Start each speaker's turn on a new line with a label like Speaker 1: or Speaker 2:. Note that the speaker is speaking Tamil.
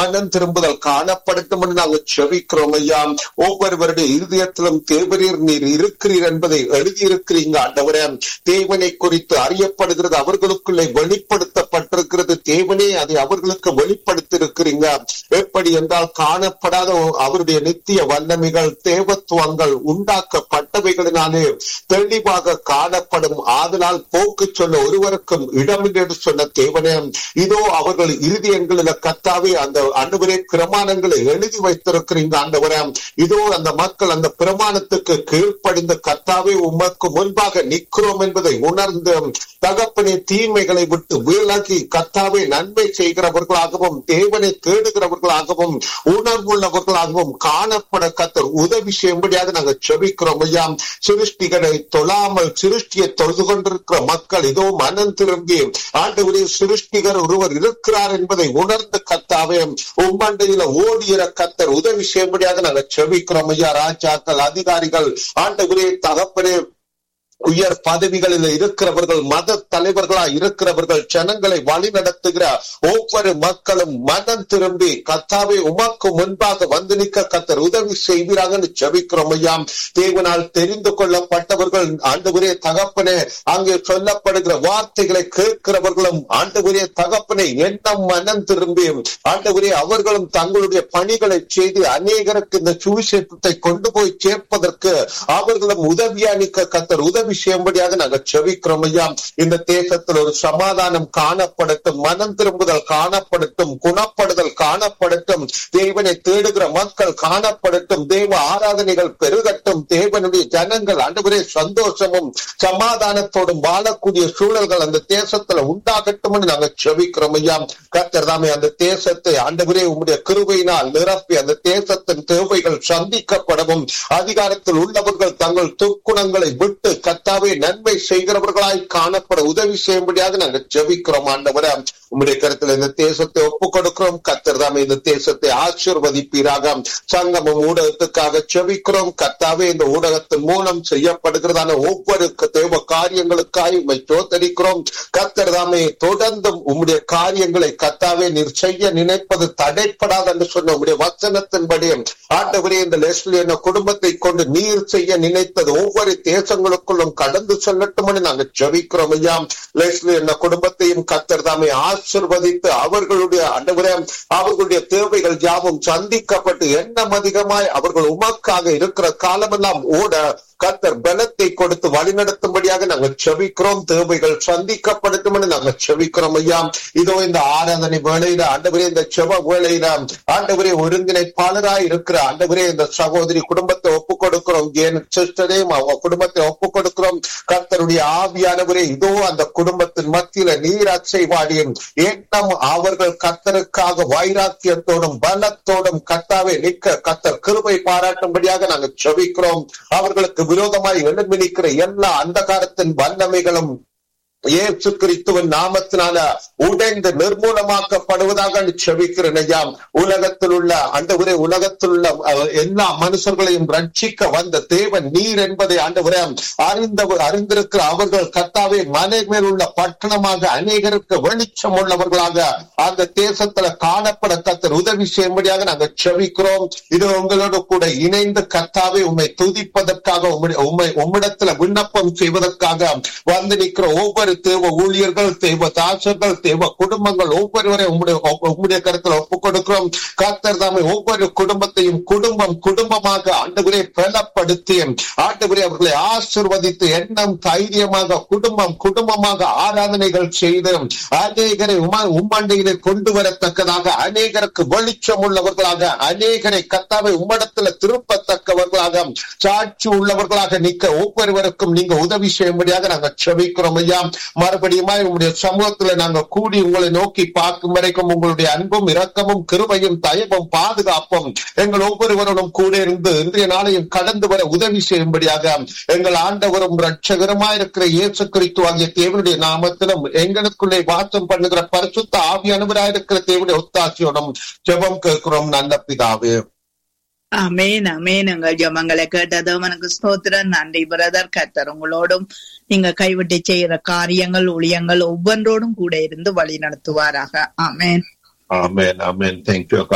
Speaker 1: மனம் திரும்புதல் காணப்படட்டும் என்று நாங்கள் செவிக்கிறோம் ஐயா ஒவ்வொருவருடைய இருதயத்திலும் தேவரீர் நீர் இருக்கிறீர் என்பதை எழுதியிருக்கிறீங்க ஆண்டவரே தேவனை குறித்து அறியப்படுகிறது அவர்களுக்குள்ளே வெளிப்படுத்தப்பட்டிருக்கிறது தேவனே அதை அவர்களுக்கு வெளிப்படுத்தியிருக்கிறீங்க எப்படி என்றால் காணப்படாத அவருடைய நித்திய வல்லமைகள் தேவத்துவங்கள் உண்டாக்கப்பட்டவைகளினாலே தெளிவாக காணப்படும் ஆதலால் போக்கு சொல்ல ஒருவருக்கும் இடமில்லை என்று சொன்ன தேவனே இதோ அவர்கள் இருதயங்களில் கத்தாவே அந்த ஆண்டவரே பிரமாணங்களை எழுதி வைத்திருக்கிறீங்க ஆண்டவரே இதோ அந்த மக்கள் அந்த பிரமாணத்துக்கு கீழ்ப்படிந்த கத்தாவே உமக்கு முன்பாக நிற்கிறோம் என்பதை உணர்ந்து தகப்பனே தீமைகளை விட்டு விலகி கத்தாவே நன்மை செய்கிறவர்களாகவும் தேவனை தேடுகிறவர்களாகவும் உணர்வுள்ளவர்களாகவும் காணப்பட கத்தர் உதவி செய்யும்படியாக நாங்கள் செபிக்கிறோம் ஐயா சிருஷ்டிகளை தொழாமல் சிருஷ்டியை தொழுது கொண்டிருக்கிற மக்கள் இதோ மனம் திரும்பி ஆண்டவரே சிருஷ்டிகர் ஒருவர் இருக்கிறார் என்பதை உணர்ந்து கத்தாவே உம்மண்டையில ஓடியிற கத்தர் உதவி செய்யும்படியாக நாங்கள் செபிக்கிறோம் ஐயா ராஜாக்கள் அதிகாரிகள் ஆண்டவரே தகப்பனே உயர் பதவிகளில் இருக்கிறவர்கள் மத தலைவர்களா இருக்கிறவர்கள் ஜனங்களை வழி நடத்துகிற ஒவ்வொரு மக்களும் மனம் திரும்பி கத்தாவை உமக்கு முன்பாக வந்து நிற்க கத்தர் உதவி செய்வீராக ஜபிக்கிறோம் ஐயாம் தேவனால் தெரிந்து கொள்ளப்பட்டவர்கள் ஆண்டுகுரிய தகப்பனே அங்கே சொல்லப்படுகிற வார்த்தைகளை கேட்கிறவர்களும் ஆண்டுகுரிய தகப்பனை எண்ணம் மனம் திரும்பி ஆண்டுகுரிய அவர்களும் தங்களுடைய பணிகளை செய்து அநேகருக்கு இந்த சுவிசேஷத்தை கொண்டு போய் சேர்ப்பதற்கு அவர்களும் உதவியா நிற்க கத்தர் உதவி செய்யும்படியாக நாங்கள் செவிக்கிறோம் ஐயா இந்த தேசத்தில் ஒரு சமாதானம் காணப்படட்டும் மனம் திரும்புதல் காணப்படட்டும் குணப்படுதல் காணப்படட்டும் தேவனை தேடுகிற மக்கள் காணப்படட்டும் தேவ ஆராதனைகள் பெருகட்டும் தேவனுடைய ஜனங்கள் அன்றுவரே சந்தோஷமும் சமாதானத்தோடும் வாழக்கூடிய சூழல்கள் அந்த தேசத்துல உண்டாகட்டும் நாங்கள் செவிக்கிறோம் ஐயா கத்தர் தாமே அந்த தேசத்தை ஆண்டவரே உங்களுடைய கிருபையினால் நிரப்பி அந்த தேசத்தின் தேவைகள் சந்திக்கப்படவும் அதிகாரத்தில் உள்ளவர்கள் தங்கள் துக்குணங்களை விட்டு கத்தாவே நன்மை செய்கிறவர்களாய் காணப்பட உதவி செய்யும்படியாக நாங்கள் ஜெபிக்கிறோம் ஆண்டவர உங்களுடைய கருத்துல இந்த தேசத்தை ஒப்புக் கொடுக்கிறோம் கத்தர் தாமே இந்த தேசத்தை ஆசிர்வதிப்பீராக சங்கமம் ஊடகத்துக்காக செபிக்கிறோம் கத்தாவே இந்த ஊடகத்தின் மூலம் செய்யப்படுகிறதான ஒவ்வொரு தேவ காரியங்களுக்காய் உண்மை தோத்தரிக்கிறோம் கத்தர் தாமே தொடர்ந்தும் உம்முடைய காரியங்களை கத்தாவே நீர் செய்ய நினைப்பது தடைப்படாது என்று சொன்ன உங்களுடைய வச்சனத்தின்படி ஆண்டவரே இந்த லெஸ்லி என்ற குடும்பத்தை கொண்டு நீர் செய்ய நினைத்தது ஒவ்வொரு தேசங்களுக்குள்ளும் கடந்து செல்லட்டும் நாங்கள் ஜபிக்கிறோம் ஐயா லெஸ்லி என்ற குடும்பத்தையும் கத்தர் தாமே ஆசிர்வதித்து அவர்களுடைய ஆண்டவரே அவர்களுடைய தேவைகள் யாவும் சந்திக்கப்பட்டு எண்ணம் அதிகமாய் அவர்கள் உமக்காக இருக்கிற காலமெல்லாம் ஓட கத்தர் பலத்தை கொடுத்து வழிநடத்தும்படியாக நாங்கள் செபிக்கிறோம் தேவைகள் சந்திக்கப்படட்டும் நாங்கள் செபிக்கிறோம் ஐயா இதோ இந்த ஆராதனை வேளையில ஆண்டவரே இந்த செவ வேளையில ஆண்டவரே ஒருங்கிணைப்பாளராய் இருக்கிற ஆண்டவரே இந்த சகோதரி குடும்பத்தை ஒப்புக் கொடுக்கிறோம் என் சிஸ்டரையும் அவங்க குடும்பத்தை ஒப்புக் கொடுக்கிறோம் கர்த்தருடைய ஆவியானவரே இதோ அந்த குடும்பத்தின் மத்தியில நீர் அச்சைவாடியும் எண்ணம் அவர்கள் கர்த்தருக்காக வைராக்கியத்தோடும் பலத்தோடும் கத்தாவே நிற்க கத்தர் கிருபை பாராட்டும்படியாக நாங்கள் செபிக்கிறோம் அவர்களுக்கு விரோதமாய் எழும்பி நிற்கிற எல்லா அந்தகாரத்தின் வல்லமைகளும் இயேசு கிறிஸ்துவின் நாமத்தினால உடைந்து நிர்மூலமாக்கப்படுவதாக செபிக்கிறேன் ஐயா உலகத்தில் உள்ள ஆண்டவரே உலகத்தில் உள்ள எல்லா மனுஷர்களையும் ரட்சிக்க வந்த தேவன் நீர் என்பதை ஆண்டவரே அறிந்தவர் அறிந்திருக்கிற அவர்கள் கத்தாவே மலை மேல் உள்ள பட்டணமாக அநேகருக்கு வெளிச்சம் உள்ளவர்களாக அந்த தேசத்துல காணப்பட கத்தர் உதவி செய்யும்படியாக நாங்கள் செபிக்கிறோம் இது உங்களோடு கூட இணைந்து கத்தாவே உண்மை துதிப்பதற்காக உண்மை உம்மிடத்துல விண்ணப்பம் செய்வதற்காக வந்து நிற்கிற ஒவ்வொரு தேவ ஊழியர்கள் தேவ தாசர்கள் தேவ குடும்பங்கள் ஒவ்வொருவரை உங்களுடைய உங்களுடைய கருத்துல ஒப்புக் கொடுக்கிறோம் கர்த்தர் தாமே ஒவ்வொரு குடும்பத்தையும் குடும்பம் குடும்பமாக ஆண்டுகுரே பலப்படுத்தி ஆண்டுகுரே அவர்களை ஆசிர்வதித்து எண்ணம் தைரியமாக குடும்பம் குடும்பமாக ஆராதனைகள் செய்து அநேகரை உம்மண்டையிலே கொண்டு வரத்தக்கதாக அநேகருக்கு வெளிச்சம் உள்ளவர்களாக அநேகரை கத்தாவை உம்மிடத்துல திருப்பத்தக்கவர்களாக சாட்சி உள்ளவர்களாக நிற்க ஒவ்வொருவருக்கும் நீங்க உதவி செய்யும்படியாக நாங்கள் செபிக்கிறோம் ஐயா மறுபடியும் உங்களுடைய சமூகத்துல நாங்க கூடி உங்களை நோக்கி பார்க்கும் வரைக்கும் உங்களுடைய அன்பும் இரக்கமும் கிருபையும் தயவும் பாதுகாப்பும் எங்கள் ஒவ்வொருவருடன் கூட இருந்து இன்றைய நாளையும் கடந்து வர உதவி செய்யும்படியாக எங்கள் ஆண்டவரும் ரட்சகரமாயிருக்கிற இயேசு கிறிஸ்து ஆகிய தேவனுடைய நாமத்திலும் எங்களுக்குள்ளே வாசம் பண்ணுகிற பரிசுத்த ஆவியானவராயிருக்கிற தேவனுடைய ஒத்தாசியோடும் ஜெபம் கேட்கிறோம் நல்ல பிதாவே
Speaker 2: அமேன் அமேன் எங்கள் ஜபங்களை கேட்டதும் எனக்கு ஸ்தோத்திரம் நன்றி பிரதர் கர்த்தர் உங்களோடும் நீங்க கைவிட்டு செய்யற காரியங்கள் ஊழியங்கள் ஒவ்வொன்றோடும் கூட இருந்து வழி நடத்துவாராக ஆமேன்
Speaker 1: Amen. Amen. Thank you.